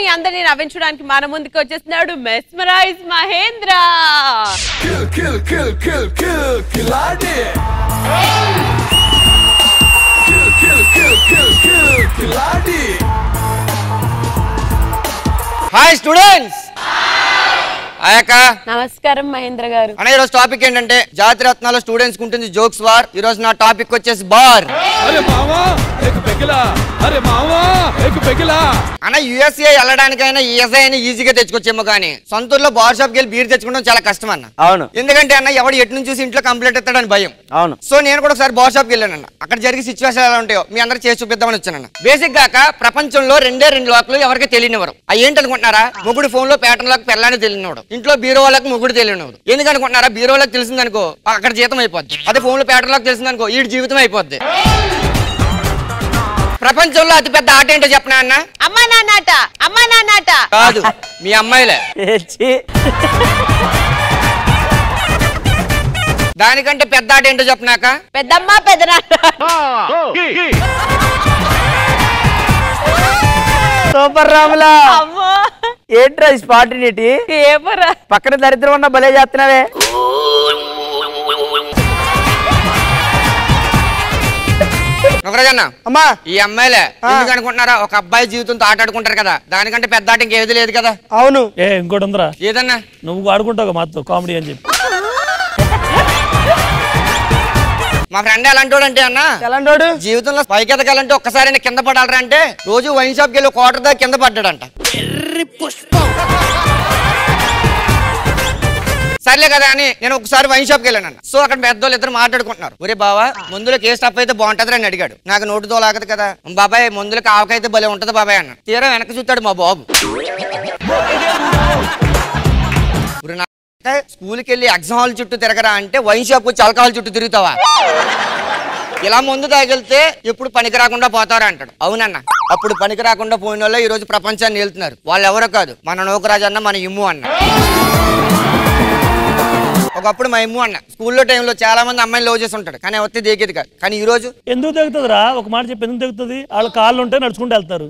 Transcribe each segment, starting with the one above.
అందరినీ నవ్వించడానికి మన ముందుకు వచ్చేస్తున్నాడు mesmerize Mahendra Kill, kill, kill, kill, kill, Killarney. Kill, kill, kill, kill, kill, Killarney. Hi students అయ్యాక నమస్కారం మహేంద్ర గారు అనే ఈరోజు టాపిక్ ఏంటంటే జాతి రత్నాల స్టూడెంట్స్ ఉంటుంది జోక్స్ వార్ ఈ రోజు నా టాపిక్ వచ్చేసి బార్ अरे मामा एक पेगला अरे मामा एक पेगला అన్న యుఎస్ఏ వెళ్ళడానికైనా ఈఎస్ఐ అని ఈజీగా తెచ్చుకోవచ్చేమో కానీ సొంత ఊర్లో బార్ షాప్కి వెళ్ళి బీర్ తెచ్చుకోవడం చాలా కష్టం అన్న అవును ఎందుకంటే అన్న ఎవడు ఎటు నుంచి చూసి ఇంట్లో కంప్లైంట్ ఎత్తాడని భయం అవును సో నేను కూడా ఒకసారి బార్ షాప్కి వెళ్ళానన్న అక్కడ జరిగే సిచ్యువేషన్ ఎలా ఉంటాయో మీ అందరూ చేసి చూపిద్దామని వచ్చానన్న బేసిక్ గాక ప్రపంచంలో రెండే రెండు లోకలు ఎవరికి తెలియనివ్వరు అవి ఏంటనుకుంటున్నారా మొగుడు ఫోన్ లో ప్యాటర్న్ లోకి పెళ్ళాని తెలియనివాడు ఇంట్లో బీరో వాళ్ళకి మొగుడు తెలియనివాడు ఎందుకు అనుకుంటున్నారా బీరో వాళ్ళకి తెలిసిందనుకో అక్కడ జీతం అయిపోద్ది అదే ఫోన్ లో ప్యాటర్న్ లోకి తెలిసిందనుకో ఈ జీవితం అయిపోద్ది ప్రపంచంలో అతిపెద్ద ఆట ఏంటో చెప్పనా అన్న అమ్మా నాన్నట అమ్మా నాన్నట కాదు మీ అమ్మాయిలే ఏ ఛీ. దానికంటే పెద్ద ఆట ఏంటో చెప్పనాక పెద్దమ్మ పెద్దనాన్న సూపర్ రాములా అమ్మో ఏంట్రా ఈ స్పాటినిటీ ఏమరా పక్కన దరిద్రం ఉన్న భలే చేస్తున్నావే నొకరాజన్న అమ్మా ఈ అమ్మాయిలే ఎందుకు అనుకుంటున్నారా ఒక అబ్బాయి జీవితంతో ఆట ఆడుకుంటారు కదా దానికంటే పెద్ద ఆట ఇంకేది లేదు కదా అవును ఏ ఇంకోటి ఉందిరా ఏదన్నా నువ్వు ఆడుకుంటావు మాతో కామెడీ అని చెప్పి మా ఫ్రెండ్ ఎలాంటి అంటే అన్న ఎలాంటోడు జీవితంలో పైకి ఎదగాలంటే ఒక్కసారి కింద పడాలరా అంటే రోజు వైన్ షాప్కి వెళ్ళి క్వార్టర్ దాకా కింద పడ్డాడంట సర్లే కదా అని నేను ఒకసారి వైన్ షాప్కి వెళ్ళాను సో అక్కడ పెద్దోళ్ళు ఇద్దరు మాట్లాడుకుంటున్నారు ఒరే బావా మందులకు ఏ స్టఫ్ అయితే బాగుంటుంది అని అడిగాడు నాకు నోటితో లాగదు కదా బాబాయ్ మందులకు ఆవకైతే భలే ఉంటది బాబాయ్ అన్న తీరా వెనక చూస్తాడు మా బాబు ఒరే నా స్కూల్కి వెళ్ళి ఎగ్జామ్ హాల్ చుట్టూ తిరగరా అంటే వైన్ షాప్ వచ్చి ఆల్కహాల్ చుట్టూ తిరుగుతావా ఇలా ముందు తాగిలితే ఎప్పుడు పనికి రాకుండా పోతారా అంటాడు అవునన్న అప్పుడు పనికి రాకుండా పోయిన వాళ్ళే ఈ రోజు ప్రపంచాన్ని వెళ్తున్నారు వాళ్ళు ఎవరో కాదు మన నౌకరాజు అన్న మన ఇమ్ము అన్న ఒకప్పుడు మా ఇమ్ము అన్న స్కూల్లో టైంలో చాలా మంది అమ్మాయిలు లవ్ చేసి ఉంటాడు కానీ వస్తే దిగేది కాదు కానీ ఈ రోజు ఎందుకు తెగుతుందిరా ఒక మాట చెప్పి ఎందుకు తెగుతుంది వాళ్ళ కాళ్ళు ఉంటే నడుచుకుంటూ వెళ్తారు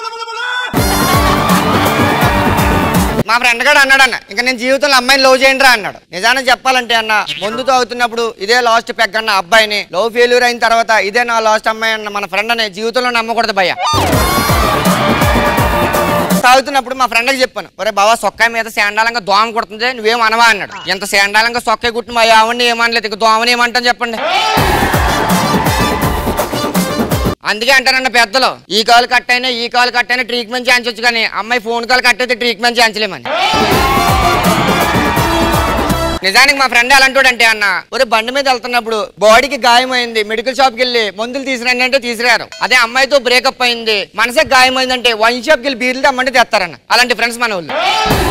మా ఫ్రెండ్ గారు అన్నాడు అన్న ఇంకా నేను జీవితంలో అమ్మాయిని లవ్ చేయండి రా అన్నాడు నిజానికి చెప్పాలంటే అన్న ముందుతో అవుతున్నప్పుడు ఇదే లాస్ట్ పెగ్ అన్న అబ్బాయిని లవ్ ఫెయిల్యూర్ అయిన తర్వాత ఇదే నా లాస్ట్ అమ్మాయి అన్న మన ఫ్రెండ్ అనే జీవితంలో నమ్మకూడదు భయ్య తాగుతున్నప్పుడు మా ఫ్రెండ్కి చెప్పాను ఒరే బావా సొక్కాయ మీద శాండాలంగా దోమ కుడుతుంది నువ్వేం అనవా అన్నాడు ఎంత శాండాలంగా సొక్కాయ కుట్టిన మా ఆవిడని ఏమనలేదు ఇక దోమని ఏమంటాను చెప్పండి అందుకే అంటారన్న పెద్దలు ఈ కాలు కట్ అయినా ఈ కాలు కట్ అయినా ట్రీట్మెంట్ చేయించవచ్చు కానీ అమ్మాయి ఫోన్ కాల్ కట్ అయితే ట్రీట్మెంట్ చేయించలేమని నిజానికి మా ఫ్రెండ్ ఎలాంటోడంటే అన్న ఒరే బండి మీద వెళ్తున్నప్పుడు బాడీకి గాయమైంది మెడికల్ షాప్కి వెళ్ళి మందులు తీసుకురండి అంటే తీసుకురారు అదే అమ్మాయితో బ్రేకప్ అయింది మనసే గాయమైందంటే వైన్ షాప్కి వెళ్ళి బీర్లు తెమ్మంటే తెస్తారన్న అలాంటి ఫ్రెండ్స్ మన వాళ్ళు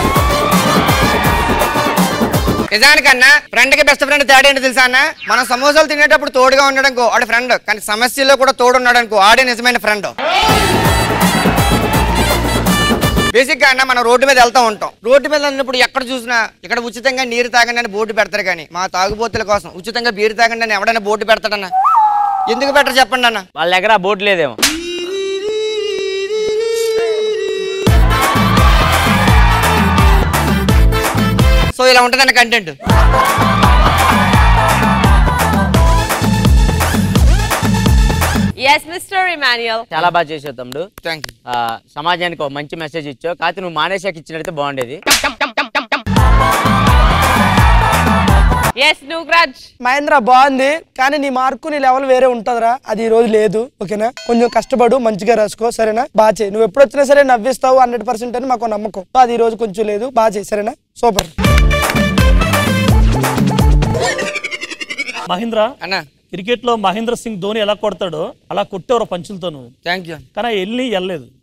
నిజానికన్నా ఫ్రెండ్ కి బెస్ట్ ఫ్రెండ్ తేడా ఏంటి తెలుసా అన్న మనం సమోసాలు తినేటప్పుడు తోడుగా ఉండడానికి ఆడ ఫ్రెండ్ కానీ సమస్యల్లో కూడా తోడు ఉన్నాడనుకో ఆడే నిజమైన ఫ్రెండ్ బేసిక్ గా అన్న మనం రోడ్డు మీద వెళ్తా ఉంటాం రోడ్డు మీద వెళ్ళినప్పుడు ఎక్కడ చూసినా ఇక్కడ ఉచితంగా నీరు తాగండి అని బోర్డు పెడతారు కానీ మా తాగుబోతుల కోసం ఉచితంగా బీరు తాగండి అని ఎవడైనా బోర్డు పెడతాడన్న ఎందుకు పెట్టరు చెప్పండి అన్న వాళ్ళ దగ్గర ఆ బోట్ లేదేమో సో ఇలా ఉంటుందన్న కంటెంట్ ఎస్ మిస్టర్ ఇమాన్యుయల్ చాలా బాగా చేసావు తమ్ముడు థ్యాంక్ యూ ఆ, సమాజానికి ఒక మంచి మెసేజ్ ఇచ్చావు కాకపోతే నువ్వు మానేశాక ఇచ్చినట్టు బాగుండేది ఎస్ నూగ్రాజ్ మహేంద్ర బాగుంది కానీ నీ మార్కు నీ లెవెల్ వేరే ఉంటదిరా అది ఈ రోజు లేదు ఓకేనా కొంచెం కష్టపడు మంచిగా రాసుకో సరేనా బాగా చేయి నువ్వు ఎప్పుడు వచ్చినా సరే నవ్విస్తావు హండ్రెడ్ పర్సెంట్ అని మాకు నమ్మకం సో అది ఈ రోజు కొంచెం లేదు బాగా చేయి సరేనా సూపర్ మహేంద్ర అన్న క్రికెట్ లో మహేంద్ర సింగ్ ధోని ఎలా కొడతాడో అలా కొట్టేవారు పంచులతో నువ్వు థ్యాంక్ యూ కానీ వెళ్ళి వెళ్ళలేదు